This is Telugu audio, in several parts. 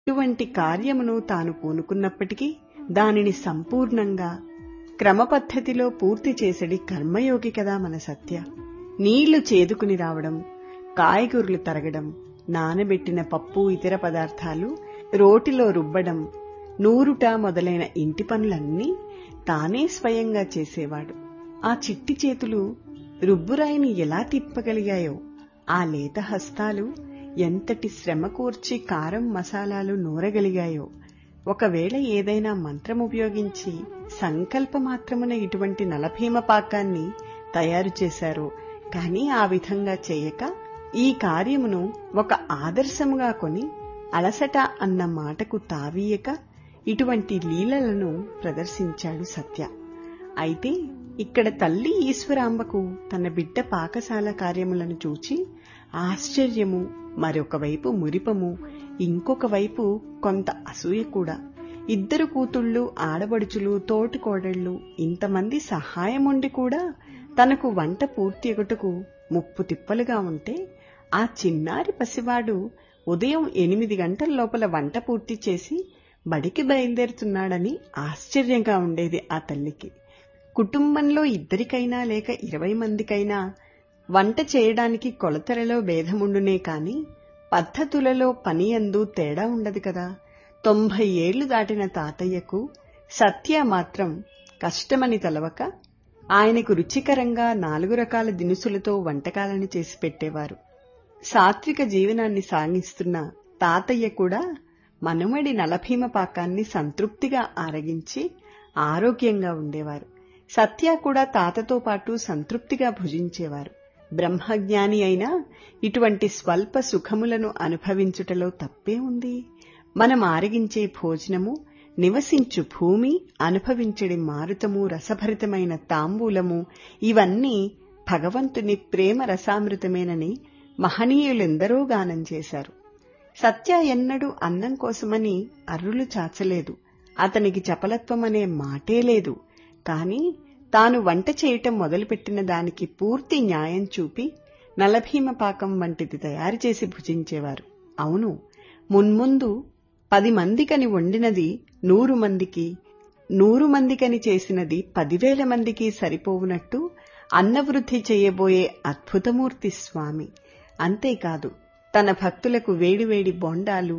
ఇటువంటి కార్యమును తాను పూనుకున్నప్పటికీ దానిని సంపూర్ణంగా క్రమపద్ధతిలో పూర్తి చేసడి కర్మయోగి కదా మన సత్య నీళ్లు చేదుకుని రావడం కాయగూరలు తరగడం నానబెట్టిన పప్పు ఇతర పదార్థాలు రోటిలో రుబ్బడం నూరుట మొదలైన ఇంటి పనులన్నీ తానే స్వయంగా చేసేవాడు ఆ చిట్టి చేతులు రుబ్బురాయిని ఎలా తిప్పగలిగాయో ఆ లేత హస్తాలు ఎంతటి శ్రమ కూర్చి కారం మసాలాలు నూరగలిగాయో ఒకవేళ ఏదైనా మంత్రం ఉపయోగించి సంకల్పమాత్రమున ఇటువంటి నలభీమ పాకాన్ని తయారు చేశారో కాని ఆ విధంగా చేయక ఈ కార్యమును ఒక ఆదర్శముగా కొని అలసట అన్న మాటకు తావీయక ఇటువంటి లీలలను ప్రదర్శించాడు సత్య అయితే ఇక్కడ తల్లి ఈశ్వరాంబకు తన బిడ్డ పాకశాల కార్యములను చూచి ఆశ్చర్యము మరొక వైపు మురిపము ఇంకొక వైపు కొంత అసూయ కూడా ఇద్దరు కూతుళ్ళు ఆడబడుచులు తోటి కోడళ్లు ఇంతమంది సహాయముండి కూడా తనకు వంట పూర్తి ఎగుటకు ముప్పు తిప్పలుగా ఉంటే ఆ చిన్నారి పసివాడు ఉదయం ఎనిమిది గంటల లోపల వంట పూర్తి చేసి బడికి బయలుదేరుతున్నాడని ఆశ్చర్యంగా ఉండేది ఆ తల్లికి కుటుంబంలో ఇద్దరికైనా లేక ఇరవై మందికైనా వంట చేయడానికి కొలతలలో భేదముండునే కాని పద్ధతులలో పని అందు తేడా ఉండదు కదా తొంభై ఏళ్లు దాటిన తాతయ్యకు సత్య మాత్రం కష్టమని తలవక ఆయనకు రుచికరంగా నాలుగు రకాల దినుసులతో వంటకాలను చేసి పెట్టేవారు సాత్విక జీవనాన్ని సాగిస్తున్న తాతయ్య కూడా మనుమడి నలభీమ పాకాన్ని సంతృప్తిగా ఆరగించి ఆరోగ్యంగా ఉండేవారు సత్య కూడా తాతతో పాటు సంతృప్తిగా భుజించేవారు బ్రహ్మజ్ఞాని అయినా ఇటువంటి స్వల్ప సుఖములను అనుభవించుటలో తప్పే ఉంది మనం ఆరగించే భోజనము నివసించు భూమి అనుభవించడి మారుతము రసభరితమైన తాంబూలము ఇవన్నీ భగవంతుని ప్రేమ రసామృతమేనని మహనీయులెందరో గానం చేశారు సత్య ఎన్నడూ అన్నం కోసమని అర్రులు చాచలేదు అతనికి చపలత్వం అనే మాటే లేదు కాని తాను వంట చేయటం మొదలుపెట్టిన దానికి పూర్తి న్యాయం చూపి నలభీమ పాకం వంటిది తయారు చేసి భుజించేవారు అవును మున్ముందు పది మందికని వండినది నూరు మందికి నూరు మందికని చేసినది పదివేల మందికి సరిపోవునట్టు అన్నవృద్ధి చేయబోయే అద్భుతమూర్తి స్వామి అంతేకాదు తన భక్తులకు వేడివేడి బొండాలు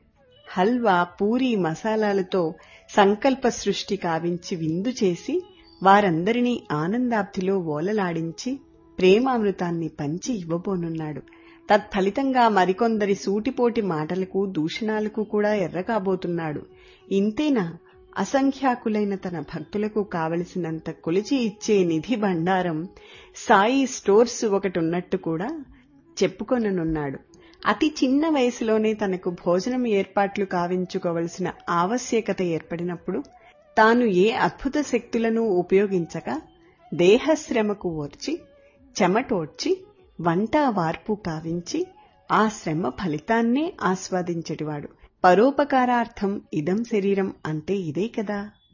హల్వా పూరి మసాలాలతో సంకల్ప సృష్టి కావించి విందు చేసి వారందరినీ ఆనందాబ్ధిలో ఓలలాడించి ప్రేమామృతాన్ని పంచి ఇవ్వబోనున్నాడు తత్ఫలితంగా మరికొందరి సూటిపోటి మాటలకు దూషణాలకు కూడా ఎర్రకాబోతున్నాడు ఇంతేనా అసంఖ్యాకులైన తన భక్తులకు కావలసినంత కొలిచి ఇచ్చే నిధి భండారం సాయి స్టోర్స్ ఒకటున్నట్టు కూడా చెప్పుకొననున్నాడు అతి చిన్న వయసులోనే తనకు భోజనం ఏర్పాట్లు కావించుకోవలసిన ఆవశ్యకత ఏర్పడినప్పుడు తాను ఏ అద్భుత శక్తులను ఉపయోగించక దేహశ్రమకు ఓర్చి చెమటోడ్చి వంట వార్పు కావించి ఆ శ్రమ ఫలితాన్నే ఆస్వాదించటివాడు పరోపకారార్థం ఇదం శరీరం అంటే ఇదే కదా